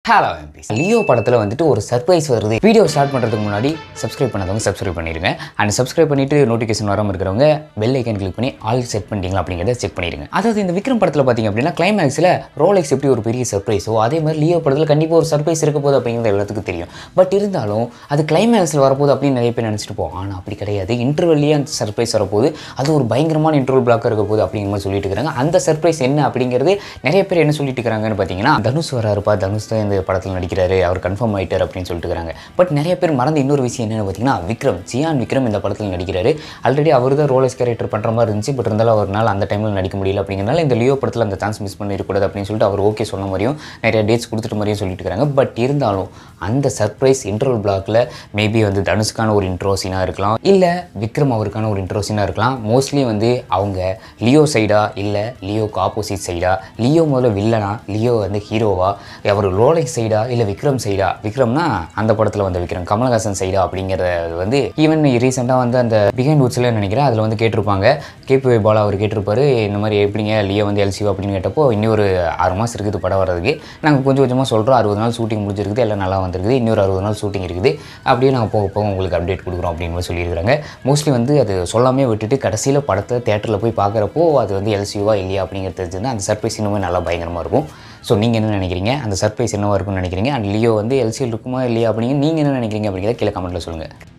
hello MPs Leo படத்தில் வந்துட்டு ஒரு சர்ப்ரைஸ் வருது வீடியோ ஸ்டார்ட் பண்ணுறதுக்கு முன்னாடி சப்ஸ்கிரைப் பண்ணாதவங்க சப்ஸ்கிரைப் பண்ணிடுங்க அண்ட் சப்ஸ்கிரைப் பண்ணிட்டு நோட்டிஃபிகேஷன் வராமல் இருக்கிறவங்க பெல் ஐக்கன் கிளிக் பண்ணி ஆல் செட் பண்ணிட்டீங்களா அப்படிங்கிறத செக் பண்ணிடுங்க அதாவது இந்த விக்ரம் படத்தில் பார்த்தீங்க அப்படின்னா கிளைமேக்ஸில் ரோலெக்ஸ் எப்படி ஒரு பெரிய சர்ப்ரைஸோ அதே மாதிரி லியோ படத்தில் கண்டிப்பாக ஒரு சர்ப்ரைஸ் இருக்க போகுது அப்படிங்கிறது எல்லாத்துக்கும் தெரியும் பட் இருந்தாலும் அது கிளைமேக்ஸில் வரப்போகுது அப்படின்னு நிறைய பேர் நினச்சிட்டு போவோம் ஆனால் அப்படி கிடையாது இன்டர்வெல்லையே அந்த சர்ப்ரைஸ் வரப்போகுது அது ஒரு பயங்கரமான இன்டர்வல் பிளாக் இருக்க போகுது அப்படிங்கிற மாதிரி சொல்லிட்டு இருக்காங்க அந்த சர்ப்ரைஸ் என்ன அப்படிங்கிறது நிறைய பேர் என்ன சொல்லிட்டு இருக்காங்கன்னு பார்த்தீங்கன்னா தனுஷ் வராருப்பா தனுஷ் தான் இந்த படத்தில் நடிக்கிறாரு அவர் கன்ஃபார்ம் ஆயிட்டார் அப்படின்னு சொல்லிட்டு இருக்காங்க பட் நிறைய பேர் மறந்த இன்னொரு விஷயம் என்னன்னு பார்த்தீங்கன்னா விக்ரம் ஜியான் விக்ரம் இந்த படத்தில் நடிக்கிறாரு ஆல்ரெடி அவர் தான் ரோலஸ் கேரக்டர் பண்ணுற மாதிரி இருந்துச்சு பட் இருந்தாலும் அவரால் அந்த டைமில் நடிக்க முடியல அப்படிங்கிறனால இந்த லியோ படத்தில் அந்த சான்ஸ் மிஸ் பண்ணிருக்கூடாது அப்படின்னு சொல்லிட்டு அவர் ஓகே சொன்ன மாதிரியும் நிறைய டேட்ஸ் கொடுத்துட்டு மாதிரியும் சொல்லிட்டு இருக்காங்க பட் இருந்தாலும் அந்த சர்ப்ரைஸ் இன்ட்ரோல் பிளாக்ல மேபி வந்து தனுஷ்கான ஒரு இன்ட்ரோ சீனாக இருக்கலாம் இல்லை விக்ரம் அவருக்கான ஒரு இன்ட்ரோ சீனாக இருக்கலாம் மோஸ்ட்லி வந்து அவங்க லியோ சைடா இல்லை லியோக்கு ஆப்போசிட் சைடா லியோ முதல்ல வில்லனா லியோ வந்து ஹீரோவா அவர் ரோலெக்ஸ் சைடா இல்லை விக்ரம் சைடா விக்ரம்னா அந்த படத்தில் வந்த விக்ரம் கமலஹாசன் சைடா அப்படிங்கிறது வந்து ஈவன் ரீசெண்டாக வந்து அந்த பிகைன் வுட்ஸில் நினைக்கிறேன் அதில் வந்து கேட்டிருப்பாங்க கேபி பாலா அவர் கேட்டிருப்பாரு இந்த மாதிரி எப்படிங்க லியோ வந்து எல்சிஓ அப்படின்னு கேட்டப்போ இன்னொரு ஆறு மாதம் இருக்குது படம் வர்றதுக்கு நாங்கள் கொஞ்சம் கொஞ்சமாக சொல்கிறோம் அறுபது நாள் ஷூட்டிங் முடிஞ்சிருக்குது எல்லாம் நல்லா வந்திருக்குது இன்னொரு அறுபது நாள் ஷூட்டிங் இருக்குது அப்படியே நாங்கள் போக போக உங்களுக்கு அப்டேட் கொடுக்குறோம் அப்படின்னு மாதிரி சொல்லியிருக்காங்க மோஸ்ட்லி வந்து அது சொல்லாமே விட்டுட்டு கடைசியில் படத்தை தேட்டரில் போய் பார்க்குறப்போ அது வந்து எல்சிஓவா இல்லையா அப்படிங்கிறது தெரிஞ்சுன்னா அந்த சர்ப்ரைஸ் இன்னுமே நல்லா பயங்கரமாக இருக்கும் ஸோ நீங்கள் என்ன நினைக்கிறீங்க அந்த சர்ப்ரைஸ் என்னவா இருக்கும்னு நினைக்கிறீங்க அண்ட் லியோ வந்து எல்சிஎல் இருக்குமா இல்லையா அப்படிங்க நீங்கள் என்ன நினைக்கிறீங்க அப்படிங்கிறத கீழே கமெண்ட்டில் சொல்லுங்கள்